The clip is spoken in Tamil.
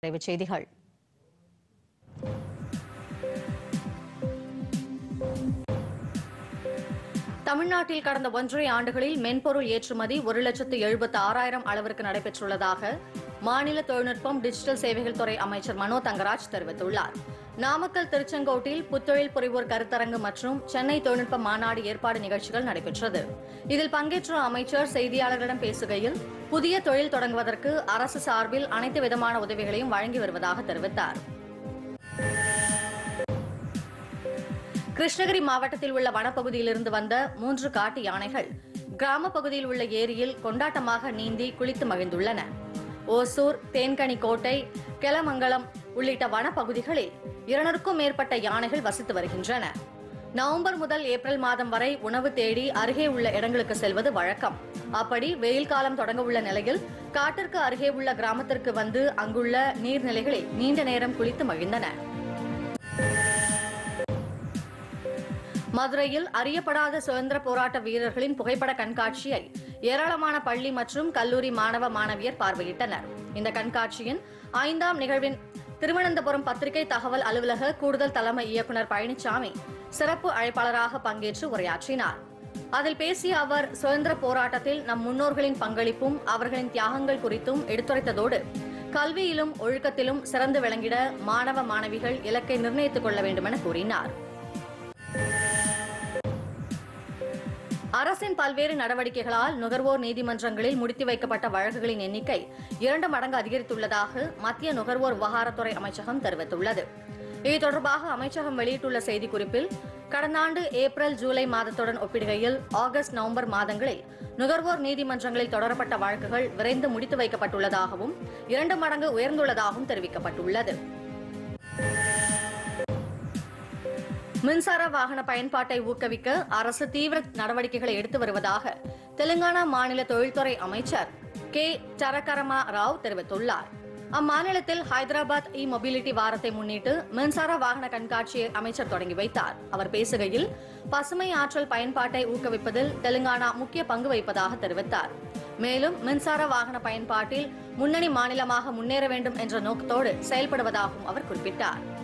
தலைப்புச் செய்திகள் தமிழ்நாட்டில் கடந்த ஒன்றரை ஆண்டுகளில் மென்பொருள் ஏற்றுமதி ஒரு லட்சத்து எழுபத்து ஆறாயிரம் அளவிற்கு நடைபெற்றுள்ளதாக மாநில தொழில்நுட்பம் டிஜிட்டல் சேவைகள் துறை அமைச்சர் மனோ தங்கராஜ் தெரிவித்துள்ளார் நாமக்கல் திருச்செங்கோட்டில் புத்தொழில் புரிவோர் கருத்தரங்கு மற்றும் சென்னை தொழில்நுட்ப மாநாடு ஏற்பாடு நிகழ்ச்சிகள் நடைபெற்றது இதில் பங்கேற்ற அமைச்சர் செய்தியாளர்களிடம் பேசுகையில் புதிய தொழில் தொடங்குவதற்கு அரசு சார்பில் அனைத்து விதமான உதவிகளையும் வழங்கி வருவதாக தெரிவித்தார் கிருஷ்ணகிரி மாவட்டத்தில் உள்ள வனப்பகுதியிலிருந்து வந்த மூன்று காட்டு யானைகள் கிராம பகுதியில் உள்ள ஏரியில் கொண்டாட்டமாக நீந்தி குளித்து மகிழ்ந்துள்ளன ஓசூர் தேன்கனி கோட்டை கெலமங்கலம் உள்ளிட்ட வனப்பகுதிகளில் இருநூறுக்கும் மேற்பட்ட யானைகள் வசித்து வருகின்றன நவம்பர் முதல் ஏப்ரல் மாதம் வரை உணவு தேடி அருகே உள்ள இடங்களுக்கு செல்வது வழக்கம் அப்படி வெயில் காலம் தொடங்க உள்ள நிலையில் காட்டிற்கு அருகே உள்ள கிராமத்திற்கு வந்து அங்குள்ள நீர்நிலைகளில் நீண்ட நேரம் குளித்து மகிழ்ந்தன மதுரையில் அறியப்படாத சுதந்திர போராட்ட வீரர்களின் புகைப்பட கண்காட்சியை ஏராளமான பள்ளி மற்றும் கல்லூரி மாணவ மாணவியர் பார்வையிட்டனர் இந்த கண்காட்சியின் ஐந்தாம் நிகழ்வின் திருவனந்தபுரம் பத்திரிகை தகவல் அலுவலக கூடுதல் தலைமை இயக்குநர் பழனிசாமி சிறப்பு அழைப்பாளராக பங்கேற்று உரையாற்றினார் அதில் பேசிய அவர் சுதந்திர போராட்டத்தில் நம் முன்னோர்களின் பங்களிப்பும் அவர்களின் தியாகங்கள் குறித்தும் எடுத்துரைத்ததோடு கல்வியிலும் ஒழுக்கத்திலும் சிறந்து விளங்கிட மாணவ மாணவிகள் இலக்கை நிர்ணயித்துக் கொள்ள வேண்டும் என கூறினார் அரசின் பல்வேறு நடவடிக்கைகளால் நுகர்வோர் நீதிமன்றங்களில் முடித்து வைக்கப்பட்ட வழக்குகளின் எண்ணிக்கை இரண்டு மடங்கு அதிகரித்துள்ளதாக மத்திய நுகர்வோர் விவகாரத்துறை அமைச்சகம் தெரிவித்துள்ளது இது தொடர்பாக அமைச்சகம் வெளியிட்டுள்ள செய்திக்குறிப்பில் கடந்த ஆண்டு ஏப்ரல் ஜூலை மாதத்துடன் ஒப்பிடுகையில் ஆகஸ்ட் நவம்பர் மாதங்களில் நுகர்வோர் நீதிமன்றங்களில் தொடரப்பட்ட வழக்குகள் விரைந்து முடித்து வைக்கப்பட்டுள்ளதாகவும் இரண்டு மடங்கு உயர்ந்துள்ளதாகவும் தெரிவிக்கப்பட்டுள்ளது மின்சார வாகன பயன்பாட்டை ஊக்குவிக்க அரசு தீவிர நடவடிக்கைகளை எடுத்து வருவதாக தெலுங்கானா மாநில தொழில்துறை அமைச்சர் கே டரகரமா ராவ் தெரிவித்துள்ளார் அம்மாநிலத்தில் ஹைதராபாத் இ மொபிலிட்டி வாரத்தை முன்னிட்டு மின்சார வாகன கண்காட்சியை அமைச்சர் தொடங்கி வைத்தார் அவர் பேசுகையில் பசுமை ஆற்றல் பயன்பாட்டை ஊக்குவிப்பதில் தெலுங்கானா முக்கிய பங்கு வகிப்பதாக தெரிவித்தார் மேலும் மின்சார வாகன பயன்பாட்டில் முன்னணி மாநிலமாக முன்னேற வேண்டும் என்ற நோக்கத்தோடு செயல்படுவதாகவும் அவர் குறிப்பிட்டார்